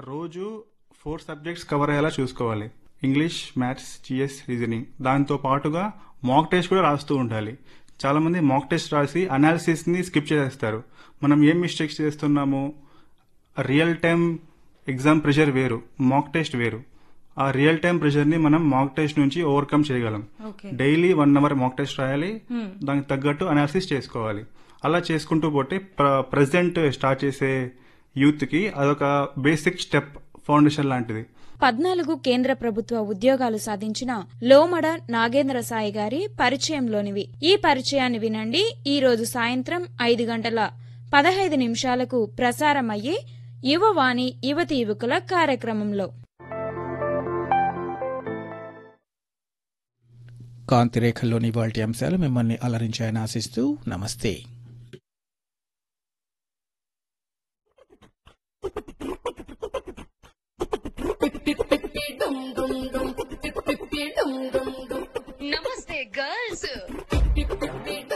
రోజు four subjects cover అయ్యేలా చూసుకోవాలి ఇంగ్లీష్ మ్యాథ్స్ జిఎస్ రీజనింగ్ దాంతో పాటుగా మాక్ టెస్ట్ కూడా రాస్తూ ఉండాలి చాలా మంది మాక్ టెస్ట్ రాసి అనాలిసిస్ ని స్కిప్ చేసేస్తారు మనం ఏం మిస్టేక్స్ చేస్తున్నాము రియల్ టైం ఎగ్జామ్ ప్రెషర్ వేరు మాక్ టెస్ట్ వేరు ఆ రియల్ టైం ప్రెషర్ ని మనం మాక్ టెస్ట్ నుంచి ఓవర్కమ్ చేయగలం okay daily one hour mock test రాయాలి దానికి తగ్గట్టు అనాలిసిస్ చేసుకోవాలి అలా చేసుకుంటూ పోతే ప్రజెంట్ స్టార్ట్ చేసే యూత్ కి అదొక బేసిక్ స్టెప్ ఫౌండేషన్ లాంటిది పద్నాలుగు కేంద్ర ప్రభుత్వ ఉద్యోగాలు సాధించిన లోమడ నాగేంద్ర సాయి గారి పరిచయంలోనివి ఈ పరిచయాన్ని వినండి ఈ రోజు సాయంత్రం ఐదు గంటల పదహైదు నిమిషాలకు ప్రసారమయ్యే యువవాణి యువతి యువకుల కార్యక్రమంలో కాంతిరేఖల్లోని వాటి అంశాలు మిమ్మల్ని అలరించాయని ఆశిస్తూ నమస్తే Namaste, girls.